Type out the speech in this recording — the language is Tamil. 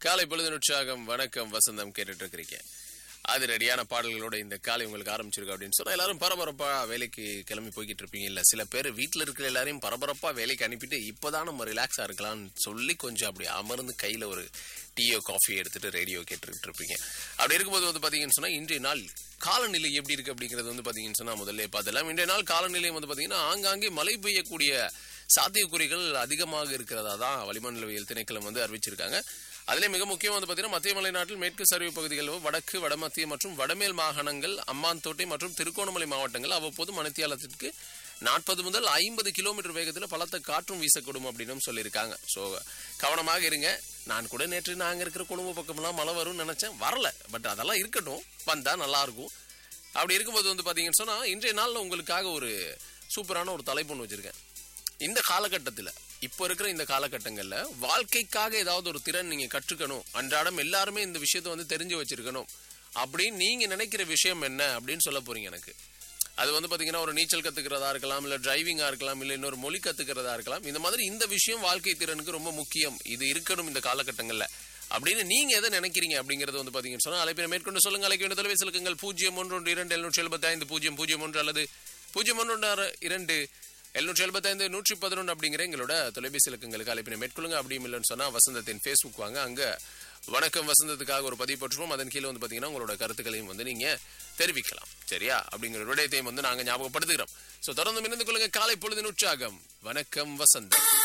காலை பொழுது உற்சாகம் வணக்கம் வசந்தம் கேட்டுட்டு இருக்கிறீங்க அது ரெடியான பாடல்களோட இந்த காலை உங்களுக்கு ஆரம்பிச்சிருக்கு அப்படின்னு சொன்னா எல்லாரும் பரபரப்பா வேலைக்கு கிளம்பி போய்கிட்டு இருப்பீங்க இல்ல சில பேர் வீட்டுல இருக்கிற எல்லாரையும் பரபரப்பா வேலைக்கு அனுப்பிட்டு இப்பதான் நம்ம ரிலாக்ஸா இருக்கலாம்னு சொல்லி கொஞ்சம் அப்படி அமர்ந்து கையில ஒரு டீயோ காஃபி எடுத்துட்டு ரேடியோ கேட்டுக்கிட்டு இருப்பீங்க அப்படி இருக்கும்போது வந்து பாத்தீங்கன்னு சொன்னா இன்றைய நாள் காலநிலை எப்படி இருக்கு அப்படிங்கிறது வந்து பாத்தீங்கன்னு சொன்னா முதல்ல பார்த்தலாம் இன்றைய நாள் காலநிலை வந்து பாத்தீங்கன்னா ஆங்காங்கே மழை பெய்யக்கூடிய சாத்தியக்குறிகள் அதிகமாக இருக்கிறதா தான் வளிமண்டலவியல் திணைக்களம் வந்து அறிவிச்சிருக்காங்க அதிலே மிக முக்கியம் வந்து பார்த்தீங்கன்னா மத்திய மலைநாட்டில் மேற்கு சரிவு பகுதிகள் வடக்கு வடமத்திய மற்றும் வடமேல் மாகாணங்கள் அம்மாந்தோட்டை மற்றும் திருகோணமலை மாவட்டங்கள் அவ்வப்போது மணித்தியாலத்திற்கு நாற்பது முதல் ஐம்பது கிலோமீட்டர் வேகத்தில் பலத்த காற்றும் வீசக்கூடும் அப்படின்னு சொல்லியிருக்காங்க ஸோ கவனமாக இருங்க நான் கூட நேற்று நாங்கள் இருக்கிற குடும்ப பக்கம்லாம் மழை வரும்னு நினைச்சேன் வரல பட் அதெல்லாம் இருக்கட்டும் வந்தா நல்லா இருக்கும் அப்படி இருக்கும்போது வந்து பாத்தீங்கன்னு சொன்னா இன்றைய நாள்ல உங்களுக்காக ஒரு சூப்பரான ஒரு தலைப்பு ஒன்று வச்சிருக்கேன் இந்த காலகட்டத்தில் இப்போ இருக்கிற இந்த காலகட்டங்களில் வாழ்க்கைக்காக ஏதாவது ஒரு திறன் நீங்க கற்றுக்கணும் அன்றாடம் எல்லாருமே இந்த விஷயத்தை வந்து தெரிஞ்சு வச்சிருக்கணும் அப்படின்னு நீங்க நினைக்கிற விஷயம் என்ன அப்படின்னு சொல்ல போறீங்க எனக்கு அது வந்து பாத்தீங்கன்னா ஒரு நீச்சல் கத்துக்கிறதா இருக்கலாம் இல்ல டிரைவிங்கா இருக்கலாம் இல்ல இன்னொரு மொழி கத்துக்கிறதா இருக்கலாம் இந்த மாதிரி இந்த விஷயம் வாழ்க்கை திறனுக்கு ரொம்ப முக்கியம் இது இருக்கணும் இந்த காலகட்டங்கள்ல அப்படின்னு நீங்க எதை நினைக்கிறீங்க அப்படிங்கறது வந்து பாத்தீங்கன்னு சொன்னா அழைப்பினை மேற்கொண்டு சொல்லுங்க அழைக்க வேண்டிய தொலைபேசி இலக்கங்கள் பூஜ்ஜியம் ஒன்று ஒன்று இரண்டு எழுநூற்றி எழுபத்தி ஐந்து பூஜ்ஜியம் பூஜ்ஜியம் ஒன்று அல்லது பூஜ்ஜியம் ஒன்று ஒன்று ஆறு இரண்டு எழுநூற்றி எழுபத்தைந்து நூற்றி பதினொன்று அப்படிங்கிற எங்களோட தொலைபேசி இலக்கங்களுக்கு அழைப்பினை மேற்கொள்ளுங்க அப்படியும் இல்லைன்னு சொன்னா வசந்தத்தின் ஃபேஸ்புக் வாங்க அங்க வணக்கம் வசந்தத்துக்காக ஒரு பதிவு போட்டுருவோம் அதன் கீழே வந்து பாத்தீங்கன்னா உங்களோட கருத்துக்களையும் வந்து நீங்க தெரிவிக்கலாம் சரியா அப்படிங்கிற விடயத்தையும் வந்து நாங்க ஞாபகப்படுத்துகிறோம் சோ தொடர்ந்து இணைந்து கொள்ளுங்க காலை பொழுதின் உற்சாகம் வணக்கம் வசந்தம்